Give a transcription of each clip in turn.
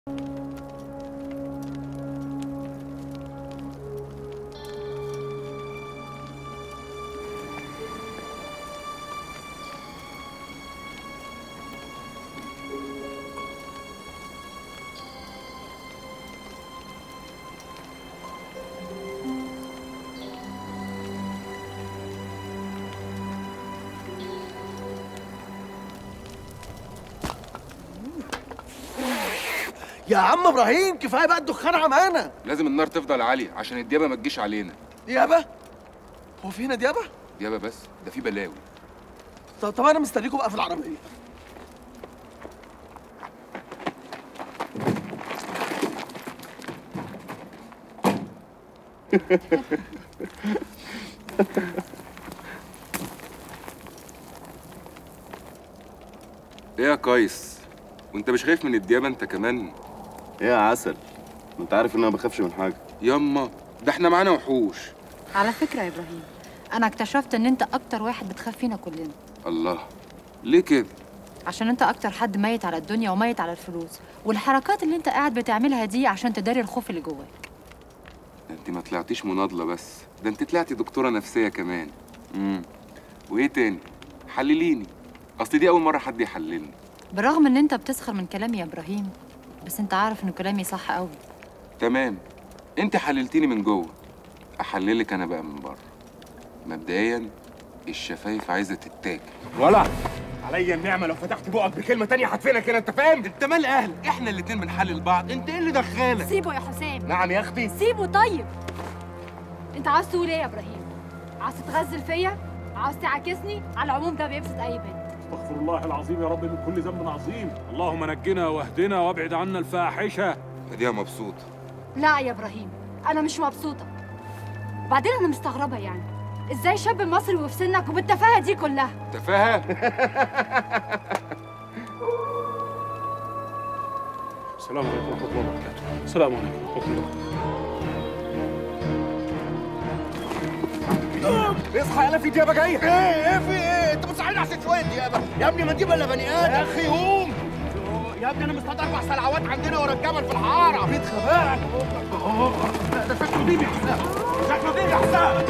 يا عم ابراهيم كفايه بقى الدخان عمانا لازم النار تفضل عالية عشان الديابة ما تجيش علينا ديابه هو في هنا ديابه ديابة بس ده في بلاوي طب, طب انا مستنيكم بقى في العربيه ايه يا قيس وانت مش خايف من الديابة انت كمان ايه يا عسل ما انت عارف ان انا ما بخافش من حاجه ياما ده احنا معانا وحوش على فكرة يا إبراهيم أنا اكتشفت إن أنت أكتر واحد بتخاف فينا كلنا الله ليه كده عشان أنت أكتر حد ميت على الدنيا وميت على الفلوس والحركات اللي أنت قاعد بتعملها دي عشان تداري الخوف اللي جواك ده انت ما طلعتيش مناضلة بس ده انت طلعتي دكتورة نفسية كمان امم وايه تاني حلليني اصل دي اول مرة حد يحللني بالرغم إن أنت بتسخر من كلامي يا إبراهيم بس أنت عارف إن كلامي صح قوي تمام انت حللتيني من جوه احللك انا بقى من بره مبدئيا الشفايف عايزه تتاكل ولا عليا النعمه لو فتحت بقك بكلمه تانية هدفنك هنا انت فاهم انت مال اهل احنا الاتنين بنحلل بعض انت ايه اللي دخلك سيبه يا حسام نعم يا اختي سيبه طيب انت عاوز تقول ايه يا ابراهيم عاوز تتغزل فيا عاوز تعاكسني على العموم ده بيبسط اي بنت استغفر الله العظيم يا رب من كل ذنب عظيم اللهم نجنا واهدنا وابعد عنا الفاحشه اديها مبسوطه لا يا ابراهيم انا مش مبسوطه وبعدين انا مستغربه يعني ازاي شاب مصري وفي سنك وبالتفاهه دي كلها تفاهه السلام عليكم ورحمه الله وبركاته السلام عليكم ورحمه الله اصحى يلا في ديابه جايه ايه ايه في ايه انت بتصحيني عشان شويه ديابه يا ابني ما تجيب الا بني ادم يا اخي قوم يا ابني انا مستعد اربع سلعوات عندنا ورا الجبل في الحاره بيت خباك ده شكله بيبي حساب شكله بيبي حساب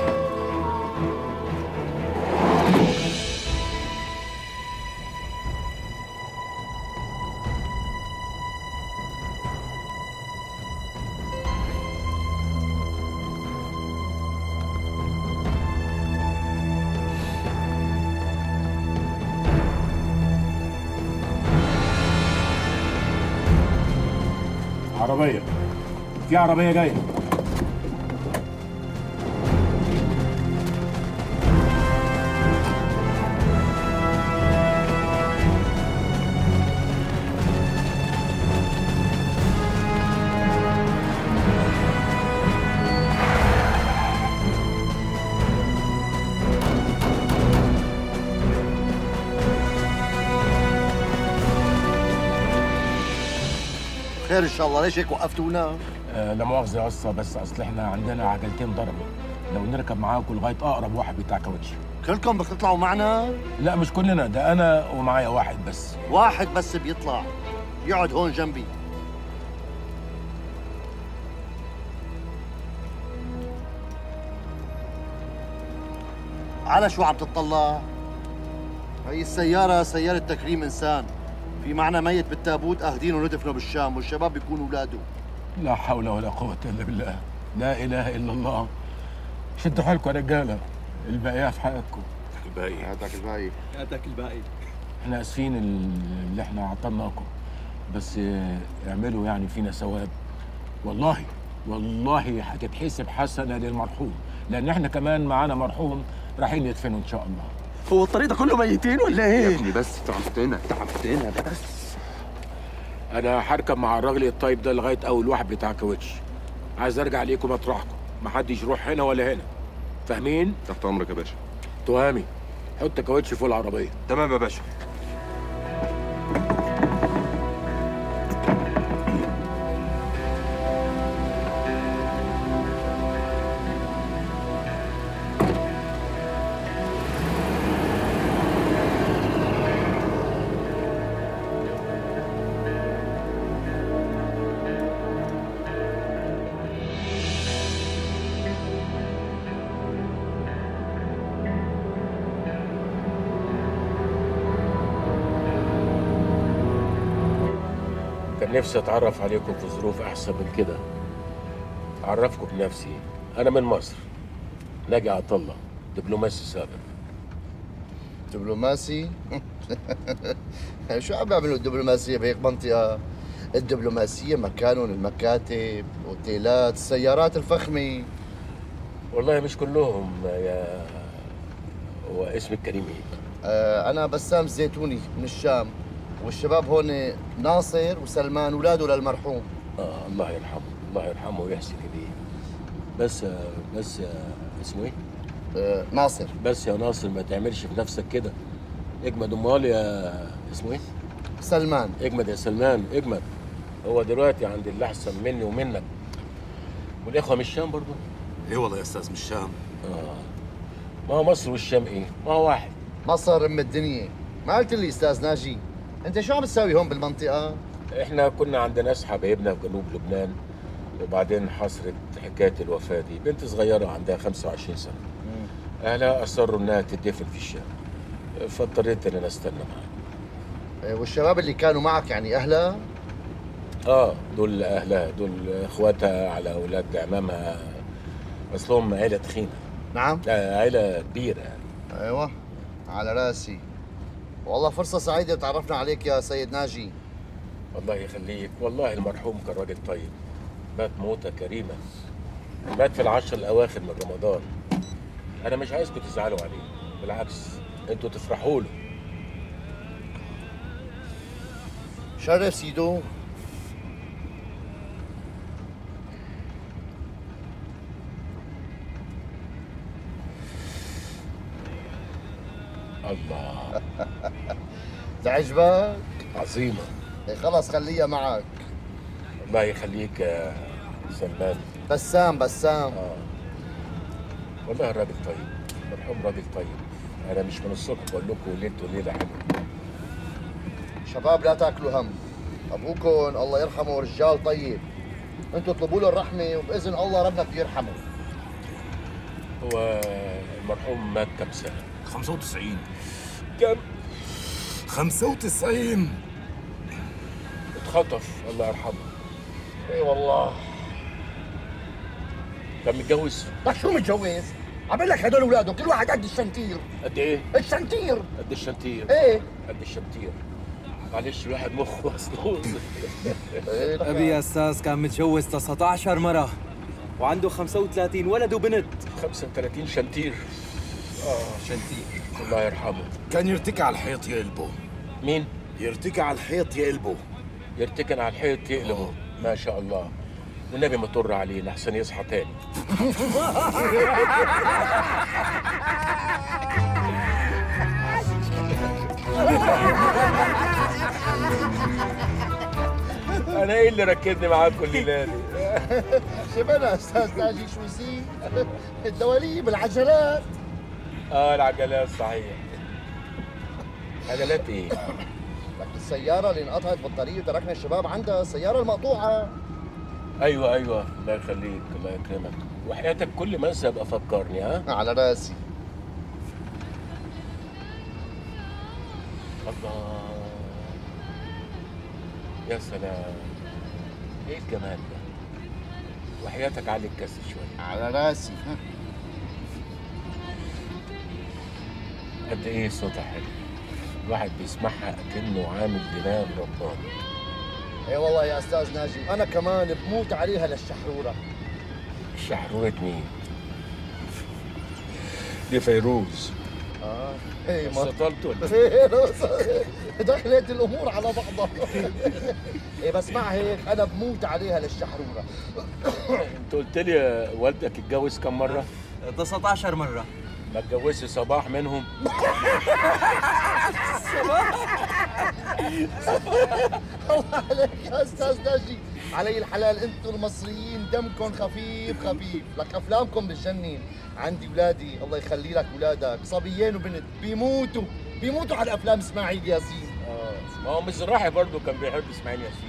عربيه في عربيه جايه خير ان شاء الله ليش هيك وقفتونا آه لا مؤاخذة يا اسطى بس اصل احنا عندنا عجلتين ضربوا لو نركب معاكم لغاية أقرب واحد بتاع كاوتش كلكم بدك تطلعوا معنا لا مش كلنا ده أنا ومعايا واحد بس واحد بس بيطلع يقعد هون جنبي على شو عم تطلع؟ هي السيارة سيارة تكريم إنسان في معنا ميت بالتابوت أهدينه وندفنه بالشام والشباب بيكونوا أولاده لا حول ولا قوة إلا بالله لا إله إلا الله شدوا حالكم يا رجالة الباقية في حقكم الباقي هاتك الباقي هاتك الباقي احنا اسفين اللي احنا عطلناكم بس آه، اعملوا يعني فينا ثواب والله والله هتتحسب حسنة للمرحوم لأن احنا كمان معانا مرحوم رايحين يدفنوا إن شاء الله هو الطريق ده كله ميتين ولا يا ايه؟ ابني بس تعبتنا تعبتنا بس انا هركب مع الراجل الطيب ده لغايه اول واحد بتاع كاوتش عايز ارجع ليكم مطرحكم محدش يروح هنا ولا هنا فاهمين تحت امرك يا باشا تهامي حط كاوتش فوق العربيه تمام يا باشا كان نفسي اتعرف عليكم في ظروف احسن من كده اعرفكم بنفسي انا من مصر ناجي عطله دبلوماسي سابق دبلوماسي شو عم بيعملوا الدبلوماسية بهيك منطقة؟ الدبلوماسية مكانهم المكاتب، اوتيلات، السيارات الفخمة والله مش كلهم يا هو اسمك كريم ايه آه أنا بسام الزيتوني من الشام والشباب هون ناصر وسلمان ولاده للمرحوم اه الله يرحمه الله يرحمه ويحسن اليه بس بس اسمه ايه آه ناصر بس يا ناصر ما تعملش في نفسك كده اجمد امال يا اسمه ايه سلمان اجمد يا سلمان اجمد هو دلوقتي عند اللي احسن مني ومنك والاخوه من الشام برضه ايه والله يا استاذ من الشام اه ما هو مصر والشام ايه ما هو واحد مصر ام الدنيا ما قلت لي استاذ ناجي انت شو عم تساوي هون بالمنطقة؟ احنا كنا عند ناس حبايبنا في جنوب لبنان وبعدين حصلت حكايه الوفاه دي بنت صغيره عندها 25 سنه اهلها اصروا انها تدفن في الشام فاضطريت ان انا استنى معاها آه، والشباب اللي كانوا معك يعني أهلها؟ اه دول اهلها دول اخواتها على اولاد عمامها اصلهم عيله تخينه نعم آه عيله كبيره يعني ايوه على راسي والله فرصة سعيدة تعرفنا عليك يا سيد ناجي الله يخليك والله المرحوم كان راجل طيب مات موتة كريمة مات في العشر الأواخر من رمضان أنا مش عايزكم تزعلوا عليه بالعكس أنتوا تفرحوا له شرف سيدو الله تعجبك؟ عظيمة إيه خلص خليها معك الله يخليك يا سلمان بسام بسام آه. والله راجل طيب مرحوم راجل طيب أنا مش من الصبح بقول لكم ليلته ليلة حلوة شباب لا تاكلوا هم ابوكم الله يرحمه رجال طيب انتوا اطلبوا له الرحمه وباذن الله ربنا بده يرحمه هو المرحوم مات كم سنة 95 كم 95 اتخطف الله يرحمه اي والله كان متجوز طيب شو متجوز؟ عامل لك هدول اولاده كل واحد قد الشنتير قد ايه؟ الشنتير قد الشنتير ايه قد الشمتير معلش الواحد مخه مسلوط إيه أبي يا أستاذ كان متجوز 19 مرة وعنده 35 ولد وبنت 35 شنتير شنتي الله يرحمه كان يرتكي على الحيط يقلبه مين؟ يرتكي على الحيط يقلبه يرتكن على الحيط يقلبه ما شاء الله والنبي ما تر عليه لحسن يصحى تاني انا ايه اللي ركبني معاكم الليله دي؟ شبنا استاذ ناجي شو يصير؟ الدواليب العجلات اه العجلات صحيح عجلات ايه؟ لك السيارة اللي انقطعت بالطريق وتركنا الشباب عندها السيارة المقطوعة ايوه ايوه الله يخليك الله يكرمك وحياتك كل ما انسى ابقى فكرني ها على راسي الله يا سلام ايه الجمال ده وحياتك علي الكسر شويه على راسي قد ايه صوتها حلو الواحد بيسمعها كأنه عامل دماغ رباني اي والله يا استاذ ناجي وانا كمان بموت عليها للشحرورة شحرورة مين؟ دي فيروز اه اي ما استطلت ولا دخلت الامور على بعضها ايه بسمع هيك انا بموت عليها للشحرورة انت قلت لي والدك اتجوز كم مره؟ 19 مرة ما اتجوزش صباح منهم الله عليك يا استاذ ناجي علي الحلال انتم المصريين دمكم خفيف خفيف لك افلامكم بتجنن عندي ولادي الله يخلي لك ولادك صبيين وبنت بيموتوا بيموتوا على افلام اسماعيل ياسين اه ما هو مزراحي برضه كان بيحب اسماعيل ياسين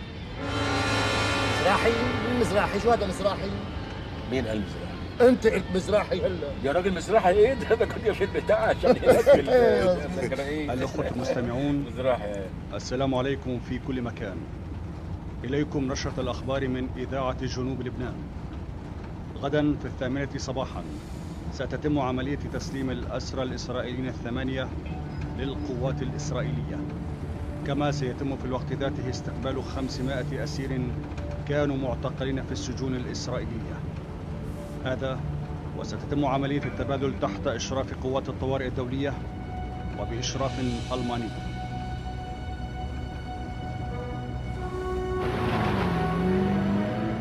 مزراحي مين مزراحي شو هذا مزراحي مين قال مزراحي؟ انت قلت مزراحي هلا يا راجل مزراحي ايه ده ده كنت في البتاع عشان هناك في ال- كان ايه الأخوة المستمعون مزراحي السلام عليكم في كل مكان إليكم نشرة الأخبار من إذاعة جنوب لبنان غدا في الثامنة صباحا ستتم عملية تسليم الأسرى الإسرائيليين الثمانية للقوات الإسرائيلية كما سيتم في الوقت ذاته استقبال 500 أسير كانوا معتقلين في السجون الإسرائيلية هذا وستتم عملية التبادل تحت إشراف قوات الطوارئ الدولية وبإشراف ألماني